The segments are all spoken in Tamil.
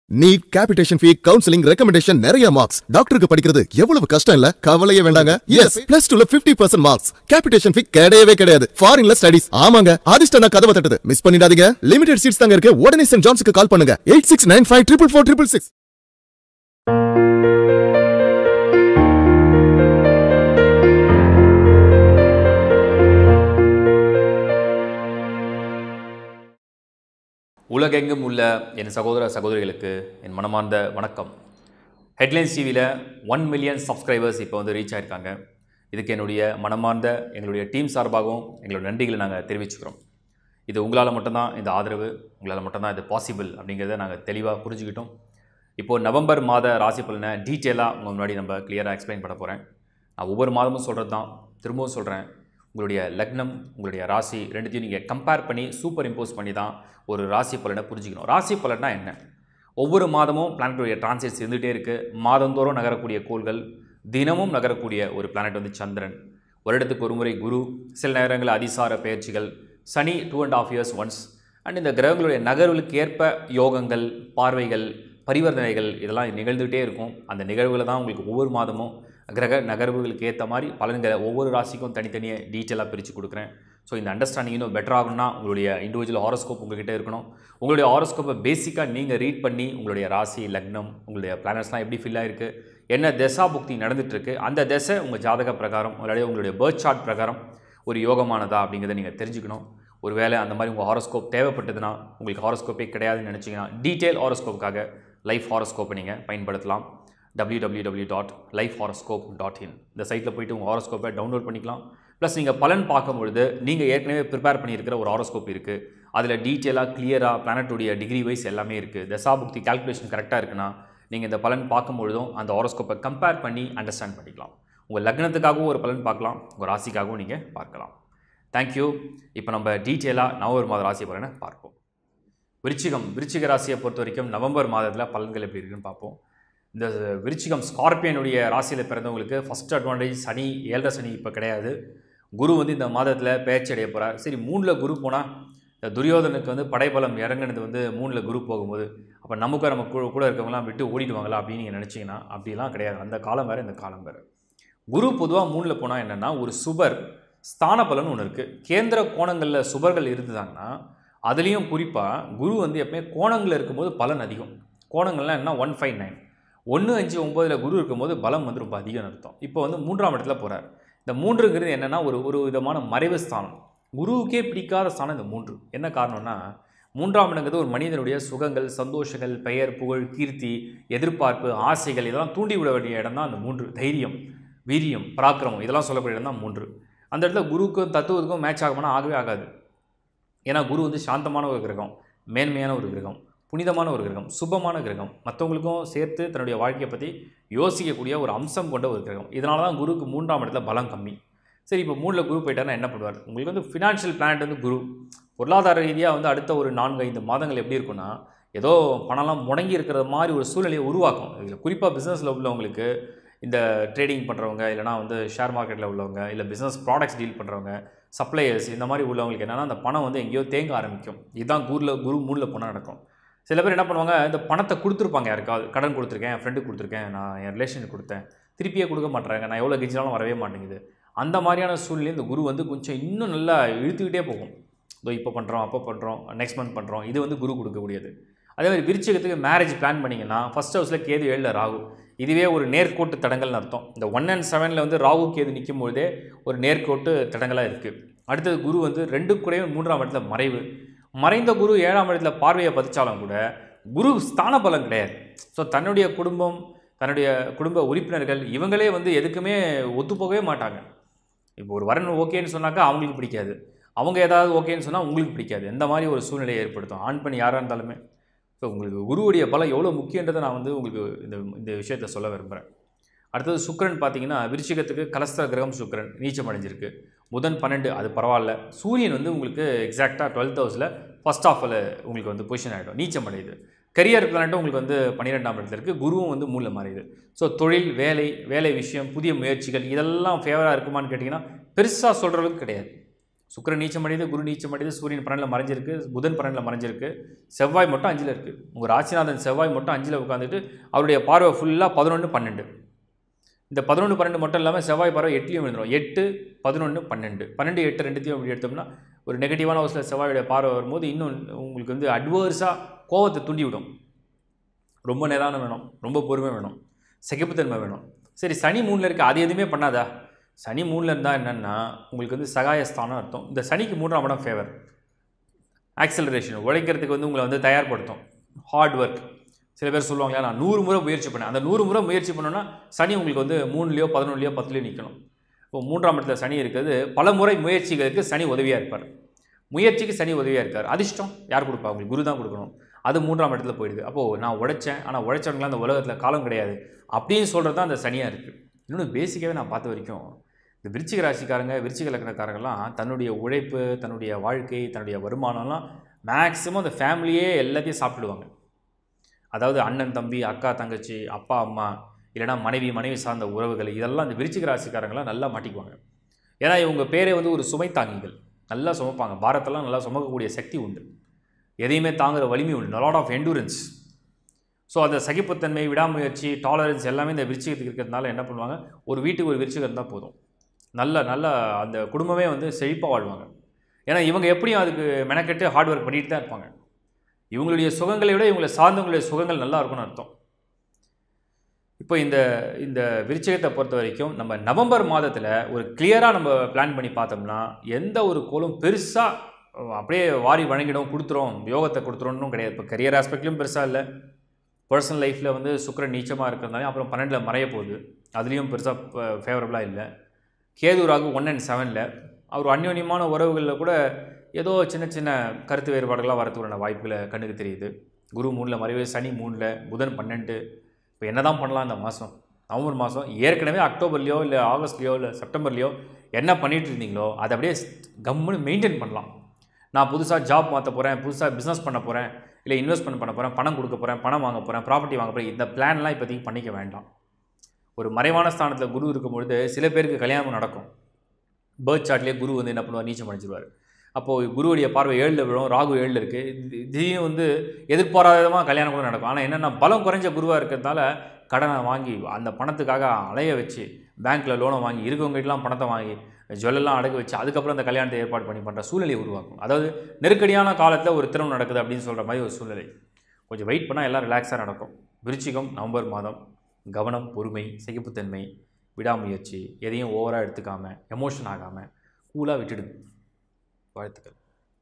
NEET capitation fee counselling recommendation நிறைய மார்க்ஸ் டாக்டருக்கு படிக்கிறது எவ்வளவு கஷ்டம் இல்ல கவலையே வேண்டாங்க எஸ் பிளஸ் டூல 50% பர்சன்ட் மார்க்ஸ் கேபிடேஷன் ஃபீ கிடையவே கிடையாது ஃபாரின்ல ஸ்டடிஸ் ஆமாங்க அதிர்ஷ்டம் நான் கதவை தட்டுது மிஸ் பண்ணிடாதீங்க லிமிடெட் சீட்ஸ் தாங்க இருக்கு உடனே சென்ட் ஜான்ஸுக்கு கால் பண்ணுங்க eight six nine five triple four triple six உலகெங்கும் உள்ள என் சகோதர சகோதரிகளுக்கு என் மனமார்ந்த வணக்கம் ஹெட்லைன்ஸ் டிவியில் ஒன் மில்லியன் சப்ஸ்கிரைபர்ஸ் இப்போ வந்து ரீச் ஆயிருக்காங்க இதுக்கு என்னுடைய மனமார்ந்த எங்களுடைய டீம் சார்பாகவும் எங்களோட நன்றிகளை நாங்கள் தெரிவிச்சுக்கிறோம் இது உங்களால் மட்டும்தான் இந்த ஆதரவு உங்களால் மட்டும்தான் இது பாசிபிள் அப்படிங்கிறத நாங்கள் தெளிவாக புரிஞ்சுக்கிட்டோம் இப்போது நவம்பர் மாத ராசி பலனை டீட்டெயிலாக உங்கள் முன்னாடி நம்ம கிளியராக எக்ஸ்பிளைன் பண்ண போகிறேன் நான் ஒவ்வொரு மாதமும் சொல்கிறது தான் திரும்பவும் சொல்கிறேன் உங்களுடைய லக்னம் உங்களுடைய ராசி ரெண்டுத்தையும் நீங்கள் கம்பேர் பண்ணி சூப்பர் இம்போஸ் பண்ணி தான் ஒரு ராசி பலனை புரிஞ்சுக்கணும் ராசி பலன்னா என்ன ஒவ்வொரு மாதமும் பிளானட்டுடைய டிரான்சிட்ஸ் இருந்துகிட்டே இருக்குது மாதந்தோறும் நகரக்கூடிய கோள்கள் தினமும் நகரக்கூடிய ஒரு பிளானட் வந்து சந்திரன் வருடத்துக்கு ஒரு முறை குரு சில நேரங்களில் அதிசார பயிற்சிகள் சனி two and half years once and இந்த கிரகங்களுடைய நகர்வுகளுக்கு ஏற்ப யோகங்கள் பார்வைகள் பரிவர்த்தனைகள் இதெல்லாம் நிகழ்ந்துகிட்டே இருக்கும் அந்த நிகழ்வுகளை தான் உங்களுக்கு ஒவ்வொரு மாதமும் கிரக நகர்வுகளுக்கு ஏற்ற மாதிரி பலன்களை ஒவ்வொரு ராசிக்கும் தனித்தனியாக டீட்டெயிலாக பிரித்து கொடுக்குறேன் ஸோ இந்த அண்டர்ஸ்டாண்டிங் இன்னும் பெட்டர் ஆகணும்னா உங்களுடைய இண்டிவிஜுவல் ஹாரோஸ்கோப் உங்ககிட்ட இருக்கணும் உங்களுடைய ஹாரோஸ்கோப்பை பேசிக்காக நீங்கள் ரீட் பண்ணி உங்களுடைய ராசி லக்னம் உங்களுடைய பிளானட்ஸ்லாம் எப்படி ஃபில் ஆயிருக்கு என்ன தசா புக்தி நடந்துகிட்ருக்கு அந்த தசை உங்கள் ஜாதக பிரகாரம் உங்களுடைய உங்களுடைய பேர்த் சார்ட் பிரகாரம் ஒரு யோகமானதா அப்படிங்கிறத நீங்கள் தெரிஞ்சுக்கணும் ஒருவேளை அந்த மாதிரி உங்கள் ஹாரோஸ்கோப் தேவைப்பட்டதுன்னா உங்களுக்கு ஹாரோஸ்கோப்பே கிடையாதுன்னு நினச்சிங்கன்னா டீட்டெயில் ஹாரோஸ்கோப்புக்காக லைஃப் ஹாரோஸ்கோப்பை நீங்கள் பயன்படுத்தலாம் www.lifehoroscope.in dot life horoscope dot in இந்த சைட்டில் போயிட்டு உங்கள் ஹாரோஸ்கோப்பை டவுன்லோட் பண்ணிக்கலாம் ப்ளஸ் நீங்கள் பலன் பார்க்கும்பொழுது நீங்கள் ஏற்கனவே ப்ரிப்பேர் பண்ணியிருக்கிற ஒரு ஹாரோஸ்கோப் இருக்குது அதில் டீட்டெயிலாக கிளியராக பிளானட்டுடைய டிகிரி வைஸ் எல்லாமே இருக்குது தசாபுக்தி கால்குலேஷன் கரெக்டாக இருக்குன்னா நீங்கள் இந்த பலன் பார்க்கும்பொழுதும் அந்த ஹாரோஸ்கோப்பை கம்பேர் பண்ணி அண்டர்ஸ்டாண்ட் பண்ணிக்கலாம் உங்கள் லக்னத்துக்காகவும் ஒரு பலன் பார்க்கலாம் உங்கள் ராசிக்காகவும் நீங்கள் பார்க்கலாம் தேங்க்யூ இப்போ நம்ம டீட்டெயிலாக நவம்பர் மாத ராசி பலனை பார்ப்போம் விருச்சிகம் விருச்சிக ராசியை பொறுத்த வரைக்கும் நவம்பர் மாதத்தில் பலன்கள் எப்படி இருக்குன்னு பார்ப்போம் இந்த விருச்சிகம் ஸ்கார்பியனுடைய ராசியில் பிறந்தவங்களுக்கு ஃபஸ்ட் அட்வான்டேஜ் சனி ஏழரை சனி இப்போ கிடையாது குரு வந்து இந்த மாதத்தில் பேச்சு அடைய போகிறார் சரி மூணில் குரு போனால் இந்த துரியோதனுக்கு வந்து படைபலம் இறங்குனது வந்து மூணில் குரு போகும்போது அப்போ நமக்கு நம்ம கூட கூட இருக்கவங்களாம் விட்டு ஓடிடுவாங்களா அப்படின்னு நீங்கள் நினச்சிங்கன்னா அப்படிலாம் கிடையாது அந்த காலம் வேறு இந்த காலம் வேறு குரு பொதுவாக மூணில் போனால் என்னென்னா ஒரு சுபர் ஸ்தான பலன் ஒன்று இருக்குது கேந்திர கோணங்களில் சுபர்கள் இருந்துதாங்கன்னா அதுலேயும் குறிப்பாக குரு வந்து எப்பவுமே கோணங்களில் இருக்கும்போது பலன் அதிகம் கோணங்கள்லாம் என்ன ஒன் ஃபைவ் நைன் ஒன்று அஞ்சு ஒம்போதில் குரு இருக்கும்போது பலம் வந்து ரொம்ப அதிகம் அர்த்தம் இப்போ வந்து மூன்றாம் இடத்துல போகிறார் இந்த மூன்றுங்கிறது என்னென்னா ஒரு ஒரு விதமான மறைவு ஸ்தானம் குருவுக்கே பிடிக்காத ஸ்தானம் இந்த மூன்று என்ன காரணம்னா மூன்றாம் இடங்கிறது ஒரு மனிதனுடைய சுகங்கள் சந்தோஷங்கள் பெயர் புகழ் கீர்த்தி எதிர்பார்ப்பு ஆசைகள் இதெல்லாம் தூண்டி விட வேண்டிய இடம் தான் அந்த மூன்று தைரியம் வீரியம் பராக்கிரமம் இதெல்லாம் சொல்லக்கூடிய இடம் தான் மூன்று அந்த இடத்துல குருவுக்கும் தத்துவத்துக்கும் மேட்ச் ஆகுமானா ஆகவே ஆகாது ஏன்னா குரு வந்து சாந்தமான ஒரு கிரகம் மேன்மையான ஒரு கிரகம் புனிதமான ஒரு கிரகம் சுபமான கிரகம் மற்றவங்களுக்கும் சேர்த்து தன்னுடைய வாழ்க்கையை பற்றி யோசிக்கக்கூடிய ஒரு அம்சம் கொண்ட ஒரு கிரகம் இதனால தான் குருக்கு மூன்றாம் இடத்துல பலம் கம்மி சரி இப்போ மூணில் குரு போயிட்டாருன்னா என்ன பண்ணுவார் உங்களுக்கு வந்து ஃபினான்ஷியல் பிளானட் வந்து குரு பொருளாதார ரீதியாக வந்து அடுத்த ஒரு நான்கு ஐந்து மாதங்கள் எப்படி இருக்குன்னா ஏதோ பணம்லாம் முடங்கி இருக்கிற மாதிரி ஒரு சூழ்நிலையை உருவாக்கும் இதில் குறிப்பாக பிஸ்னஸில் உள்ளவங்களுக்கு இந்த ட்ரேடிங் பண்ணுறவங்க இல்லைனா வந்து ஷேர் மார்க்கெட்டில் உள்ளவங்க இல்லை பிஸ்னஸ் ப்ராடக்ட்ஸ் டீல் பண்ணுறவங்க சப்ளையர்ஸ் இந்த மாதிரி உள்ளவங்களுக்கு என்னென்னா அந்த பணம் வந்து எங்கேயோ தேங்க ஆரம்பிக்கும் இதுதான் குருவில் குரு மூணில் போனால் நடக்கும் சில பேர் என்ன பண்ணுவாங்க இந்த பணத்தை கொடுத்துருப்பாங்க யாருக்காவது கடன் கொடுத்துருக்கேன் என் ஃப்ரெண்டுக்கு கொடுத்துருக்கேன் நான் என் ரிலேஷனுக்கு கொடுத்தேன் திருப்பியே கொடுக்க மாட்டேறாங்க நான் எவ்வளோ கெஞ்சினாலும் வரவே மாட்டேங்குது அந்த மாதிரியான சூழ்நிலை இந்த குரு வந்து கொஞ்சம் இன்னும் நல்லா இழுத்துக்கிட்டே போகும் இதோ இப்போ பண்ணுறோம் அப்போ பண்ணுறோம் நெக்ஸ்ட் மந்த் பண்ணுறோம் இது வந்து குரு கொடுக்கக்கூடியது அதே மாதிரி விருச்சிகத்துக்கு மேரேஜ் பிளான் பண்ணிங்கன்னா ஃபஸ்ட் ஹவுஸில் கேது ஏழில் ராகு இதுவே ஒரு நேர்கோட்டு தடங்கள்னு அர்த்தம் இந்த ஒன் அண்ட் செவனில் வந்து ராகு கேது நிற்கும் பொழுதே ஒரு நேர்கோட்டு தடங்களாக இருக்குது அடுத்தது குரு வந்து ரெண்டு கூடயும் மூன்றாம் இடத்துல மறைவு மறைந்த குரு ஏழாம் இடத்துல பார்வையை பதிச்சாலும் கூட குரு ஸ்தான பலம் கிடையாது ஸோ தன்னுடைய குடும்பம் தன்னுடைய குடும்ப உறுப்பினர்கள் இவங்களே வந்து எதுக்குமே ஒத்துப்போகவே மாட்டாங்க இப்போ ஒரு வரன் ஓகேன்னு சொன்னாக்கா அவங்களுக்கு பிடிக்காது அவங்க ஏதாவது ஓகேன்னு சொன்னால் உங்களுக்கு பிடிக்காது இந்த மாதிரி ஒரு சூழ்நிலையை ஏற்படுத்தும் ஆண் பெண் யாராக இருந்தாலுமே ஸோ உங்களுக்கு குருவுடைய பலம் எவ்வளோ முக்கியன்றதை நான் வந்து உங்களுக்கு இந்த இந்த விஷயத்தை சொல்ல விரும்புகிறேன் அடுத்தது சுக்கரன் பார்த்தீங்கன்னா விருச்சிகத்துக்கு கலஸ்தர கிரகம் சுக்கரன் நீச்சம் அடைஞ்சிருக்கு புதன் பன்னெண்டு அது பரவாயில்ல சூரியன் வந்து உங்களுக்கு எக்ஸாக்டாக டுவெல்த் ஹவுஸில் ஃபஸ்ட் ஆஃபில் உங்களுக்கு வந்து பொசிஷன் ஆகிடும் நீச்சம் அடையுது கரியர் பிளானட்டும் உங்களுக்கு வந்து பன்னிரெண்டாம் இடத்துல இருக்குது குருவும் வந்து மூணில் மாறியுது ஸோ தொழில் வேலை வேலை விஷயம் புதிய முயற்சிகள் இதெல்லாம் ஃபேவராக இருக்குமான்னு கேட்டிங்கன்னா பெருசாக சொல்கிற அளவுக்கு கிடையாது சுக்கிரன் நீச்சம் அடையுது குரு நீச்சம் அடையுது சூரியன் பன்னெண்டில் மறைஞ்சிருக்கு புதன் பன்னெண்டில் மறைஞ்சிருக்கு செவ்வாய் மட்டும் அஞ்சில் இருக்குது உங்கள் ராசிநாதன் செவ்வாய் மட்டும் அஞ்சில் உட்காந்துட்டு அவருடைய பார்வை ஃபுல்லாக பதினொன்று பன்னெண்டு இந்த பதினொன்று பன்னெண்டு மட்டும் இல்லாமல் செவ்வாய் பார்வை எட்டுலையும் விழுந்துடும் எட்டு பதினொன்று பன்னெண்டு பன்னெண்டு எட்டு ரெண்டுத்தையும் அப்படி எடுத்தோம்னா ஒரு நெகட்டிவான ஒரு சில செவ்வாயுடைய பார்வை வரும்போது இன்னும் உங்களுக்கு வந்து அட்வர்ஸாக கோவத்தை தூண்டி விடும் ரொம்ப நிதானம் வேணும் ரொம்ப பொறுமை வேணும் சகிப்புத்தன்மை வேணும் சரி சனி மூணில் இருக்க அது எதுவுமே பண்ணாதா சனி மூணில் இருந்தால் என்னென்னா உங்களுக்கு வந்து சகாயஸ்தானம் அர்த்தம் இந்த சனிக்கு மூன்றாம் இடம் ஃபேவர் ஆக்சலரேஷன் உழைக்கிறதுக்கு வந்து உங்களை வந்து தயார்படுத்தும் ஹார்ட் ஒர்க் சில பேர் சொல்லுவாங்களா நான் நூறு முறை முயற்சி பண்ணேன் அந்த நூறு முறை முயற்சி பண்ணோன்னா சனி உங்களுக்கு வந்து மூணுலையோ பதினொன்றுலையோ பத்துலையோ நிற்கணும் இப்போ மூன்றாம் இடத்துல சனி இருக்கிறது பல முறை முயற்சிகளுக்கு சனி உதவியாக இருப்பார் முயற்சிக்கு சனி உதவியாக இருக்கார் அதிர்ஷ்டம் யார் கொடுப்பா உங்களுக்கு குரு தான் கொடுக்கணும் அது மூன்றாம் இடத்துல போயிடுது அப்போது நான் உழைச்சேன் ஆனால் உழைச்சவங்களாம் அந்த உலகத்தில் காலம் கிடையாது அப்படின்னு சொல்கிறது தான் அந்த சனியாக இருக்குது இன்னொன்று பேசிக்காகவே நான் பார்த்த வரைக்கும் இந்த விருச்சிக ராசிக்காரங்க விருச்சிக லக்னக்காரங்கெல்லாம் தன்னுடைய உழைப்பு தன்னுடைய வாழ்க்கை தன்னுடைய வருமானம்லாம் மேக்ஸிமம் அந்த ஃபேமிலியே எல்லாத்தையும் சாப்பிடுவாங்க அதாவது அண்ணன் தம்பி அக்கா தங்கச்சி அப்பா அம்மா இல்லைனா மனைவி மனைவி சார்ந்த உறவுகள் இதெல்லாம் இந்த விருச்சிக ராசிக்காரங்களாம் நல்லா மாட்டிக்குவாங்க ஏன்னா இவங்க பேரே வந்து ஒரு சுமை தாங்கிகள் நல்லா சுமப்பாங்க பாரத்தெல்லாம் நல்லா சுமக்கக்கூடிய சக்தி உண்டு எதையுமே தாங்குற வலிமை உண்டு லாட் ஆஃப் எண்டூரன்ஸ் ஸோ அந்த சகிப்புத்தன்மை விடாமுயற்சி டாலரன்ஸ் எல்லாமே இந்த விருச்சிகத்துக்கு இருக்கிறதுனால என்ன பண்ணுவாங்க ஒரு வீட்டுக்கு ஒரு விருச்சிகம் இருந்தால் போதும் நல்ல நல்ல அந்த குடும்பமே வந்து செழிப்பாக வாழ்வாங்க ஏன்னா இவங்க எப்படியும் அதுக்கு மெனக்கெட்டு ஹார்ட் ஒர்க் பண்ணிட்டு தான் இருப்பாங்க இவங்களுடைய சுகங்களை விட இவங்களை சார்ந்தவங்களுடைய சுகங்கள் நல்லா இருக்கும்னு அர்த்தம் இப்போ இந்த இந்த விருச்சிகத்தை பொறுத்த வரைக்கும் நம்ம நவம்பர் மாதத்தில் ஒரு கிளியராக நம்ம பிளான் பண்ணி பார்த்தோம்னா எந்த ஒரு கோலும் பெருசாக அப்படியே வாரி வழங்கிடும் கொடுத்துரும் யோகத்தை கொடுத்துரும்னு கிடையாது இப்போ கரியர் ஆஸ்பெக்ட்லையும் பெருசாக இல்லை பர்சனல் லைஃப்பில் வந்து சுக்கரன் நீச்சமாக இருக்கிறதுனால அப்புறம் பன்னெண்டில் மறைய போகுது அதுலேயும் பெருசாக ஃபேவரபுளாக இல்லை கேது ராகு ஒன் அண்ட் செவனில் அவர் அந்யோன்யமான உறவுகளில் கூட ஏதோ சின்ன சின்ன கருத்து வேறுபாடுகளாக வரத்துக்கான வாய்ப்புகளை கண்ணுக்கு தெரியுது குரு மூணில் மறைவு சனி மூணில் புதன் பன்னெண்டு இப்போ என்ன தான் பண்ணலாம் இந்த மாதம் நவம்பர் மாதம் ஏற்கனவே அக்டோபர்லேயோ இல்லை ஆகஸ்ட்லேயோ இல்லை செப்டம்பர்லேயோ என்ன பண்ணிட்டு இருந்தீங்களோ அதை அப்படியே கம்முன்னு மெயின்டைன் பண்ணலாம் நான் புதுசாக ஜாப் மாற்ற போகிறேன் புதுசாக பிஸ்னஸ் பண்ண போகிறேன் இல்லை இன்வெஸ்ட்மெண்ட் பண்ண போகிறேன் பணம் கொடுக்க போகிறேன் பணம் வாங்க போகிறேன் ப்ராப்பர்ட்டி வாங்க போகிறேன் இந்த பிளான்லாம் இப்போதைக்கு பண்ணிக்க வேண்டாம் ஒரு மறைவான ஸ்தானத்தில் குரு இருக்கும் பொழுது சில பேருக்கு கல்யாணம் நடக்கும் பேர்த் சார்ட்லேயே குரு வந்து என்ன பண்ணுவார் நீச்சம் அடிச்சிருவார் அப்போது குருவுடைய பார்வை ஏழில் விழும் ராகு ஏழில் இருக்குது திடீர்னு வந்து எதிர்பாராதமாக கல்யாணம் கூட நடக்கும் ஆனால் என்னென்னா பலம் குறைஞ்ச குருவாக இருக்கிறதால கடனை வாங்கி அந்த பணத்துக்காக அலைய வச்சு பேங்க்கில் லோனை வாங்கி இருக்கவங்ககிட்டலாம் பணத்தை வாங்கி ஜுவல்லெல்லாம் அடகு வச்சு அதுக்கப்புறம் அந்த கல்யாணத்தை ஏற்பாடு பண்ணி பண்ணுற சூழ்நிலையை உருவாக்கும் அதாவது நெருக்கடியான காலத்தில் ஒரு திருமணம் நடக்குது அப்படின்னு சொல்கிற மாதிரி ஒரு சூழ்நிலை கொஞ்சம் வெயிட் பண்ணால் எல்லாம் ரிலாக்ஸாக நடக்கும் விருச்சிகம் நவம்பர் மாதம் கவனம் பொறுமை சகிப்புத்தன்மை விடாமுயற்சி எதையும் ஓவராக எடுத்துக்காமல் எமோஷன் ஆகாமல் கூலாக விட்டுடுங்க வாழ்த்துக்கள்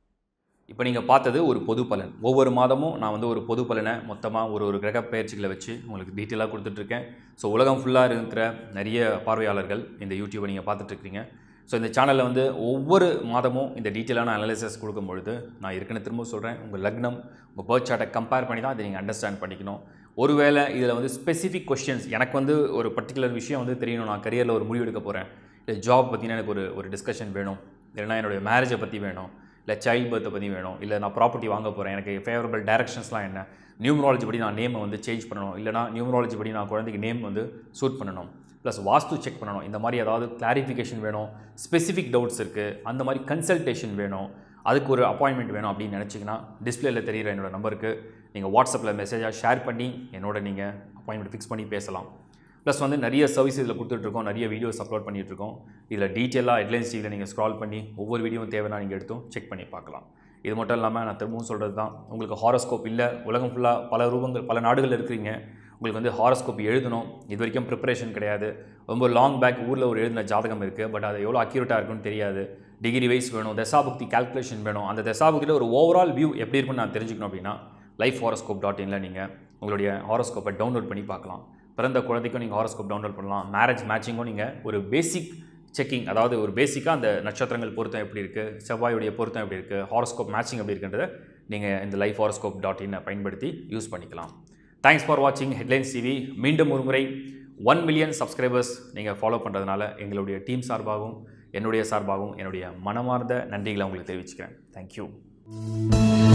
இப்போ நீங்கள் பார்த்தது ஒரு பொது பலன் ஒவ்வொரு மாதமும் நான் வந்து ஒரு பொது பலனை மொத்தமாக ஒரு ஒரு கிரக பயிற்சிகளை வச்சு உங்களுக்கு டீட்டெயிலாக கொடுத்துட்ருக்கேன் ஸோ உலகம் ஃபுல்லாக இருக்கிற நிறைய பார்வையாளர்கள் இந்த யூடியூப்பை நீங்கள் பார்த்துட்ருக்கீங்க ஸோ இந்த சேனலில் வந்து ஒவ்வொரு மாதமும் இந்த டீட்டெயிலான அனாலிசிஸ் கொடுக்கும் பொழுது நான் ஏற்கனவே திரும்ப சொல்கிறேன் உங்கள் லக்னம் உங்கள் பேர்த் சார்ட்டை கம்பேர் பண்ணி தான் அதை நீங்கள் அண்டர்ஸ்டாண்ட் பண்ணிக்கணும் ஒருவேளை இதில் வந்து ஸ்பெசிஃபிக் கொஸ்டின்ஸ் எனக்கு வந்து ஒரு பர்டிகுலர் விஷயம் வந்து தெரியணும் நான் கரியரில் ஒரு முடிவு எடுக்க போகிறேன் இல்லை ஜாப் பற்றின எனக்கு ஒரு ஒரு டிஸ்கஷன் வேணும் இல்லைனா என்னுடைய மேரேஜை பற்றி வேணும் இல்லை சைல்ட் பர்த்தை பற்றி வேணும் இல்லை நான் ப்ராப்பர்ட்டி வாங்க போகிறேன் எனக்கு ஃபேவரபிள் டைரக்ஷன்ஸ்லாம் என்ன நியூமராலஜி படி நான் நேமை வந்து சேஞ்ச் பண்ணணும் இல்லைனா நியூமராலஜி படி நான் குழந்தைக்கு நேம் வந்து சூட் பண்ணணும் ப்ளஸ் வாஸ்து செக் பண்ணணும் இந்த மாதிரி ஏதாவது கிளாரிஃபிகேஷன் வேணும் ஸ்பெசிஃபிக் டவுட்ஸ் இருக்குது அந்த மாதிரி கன்சல்டேஷன் வேணும் அதுக்கு ஒரு அப்பாயின்மெண்ட் வேணும் அப்படின்னு நினச்சிங்கன்னா டிஸ்பிளேல தெரிகிற என்னோட நம்பருக்கு நீங்கள் வாட்ஸ்அப்பில் மெசேஜாக ஷேர் பண்ணி என்னோட நீங்கள் அப்பாயின்மெண்ட் ஃபிக்ஸ் பண்ணி பேசலாம் ப்ளஸ் வந்து நிறைய சர்வீஸ் இதில் கொடுத்துட்ருக்கோம் நிறைய வீடியோஸ் அப்லோட் பண்ணிகிட்ருக்கோம் இதில் டீட்டெயிலாக ஹெட்லைன்ஸ் டிவியில் நீங்கள் ஸ்க்ரால் பண்ணி ஒவ்வொரு வீடியோவும் தேவைன்னா நீங்கள் எடுத்தும் செக் பண்ணி பார்க்கலாம் இது மட்டும் இல்லாமல் நான் திரும்பவும் சொல்கிறது தான் உங்களுக்கு ஹாரோஸ்கோப் இல்லை உலகம் ஃபுல்லாக பல ரூபங்கள் பல நாடுகளில் இருக்கிறீங்க உங்களுக்கு வந்து ஹாரோஸ்கோப் எழுதணும் இது வரைக்கும் ப்ரிப்பரேஷன் கிடையாது ரொம்ப லாங் பேக் ஊரில் ஒரு எழுதின ஜாதகம் இருக்குது பட் அது எவ்வளோ அக்யூரேட்டாக இருக்குன்னு தெரியாது டிகிரி வைஸ் வேணும் தசாபுக்தி கால்குலேஷன் வேணும் அந்த தசாபுக்தியில் ஒரு ஓவரால் வியூ எப்படி இருக்குன்னு நான் தெரிஞ்சுக்கணும் அப்படின்னா லைஃப் ஹாரோஸ்கோப் டாட் இனில் நீங்கள் உங்களுடைய ஹாரோஸ்கோப்பை டவுன்லோட் பண்ணி பார்க்கலாம் பிறந்த குழந்தைக்கும் நீங்கள் ஹாரோஸ்கோப் டவுன்லோட் பண்ணலாம் மேரேஜ் மேட்சிங்கும் நீங்கள் ஒரு பேசிக் செக்கிங் அதாவது ஒரு பேசிக்காக அந்த நட்சத்திரங்கள் பொருத்தம் எப்படி இருக்குது செவ்வாயுடைய பொருத்தம் எப்படி இருக்குது ஹாரோஸ்கோப் மேட்சிங் எப்படி இருக்குன்றதை நீங்கள் இந்த லைஃப் ஹாரோஸ்கோப் டாட் இன்னை பயன்படுத்தி யூஸ் பண்ணிக்கலாம் தேங்க்ஸ் ஃபார் வாட்சிங் ஹெட்லைன்ஸ் டிவி மீண்டும் ஒரு முறை ஒன் மில்லியன் சப்ஸ்கிரைபர்ஸ் நீங்கள் ஃபாலோ பண்ணுறதுனால எங்களுடைய டீம் சார்பாகவும் என்னுடைய சார்பாகவும் என்னுடைய மனமார்ந்த நன்றிகளை உங்களுக்கு தெரிவிச்சுக்கிறேன் தேங்க்யூ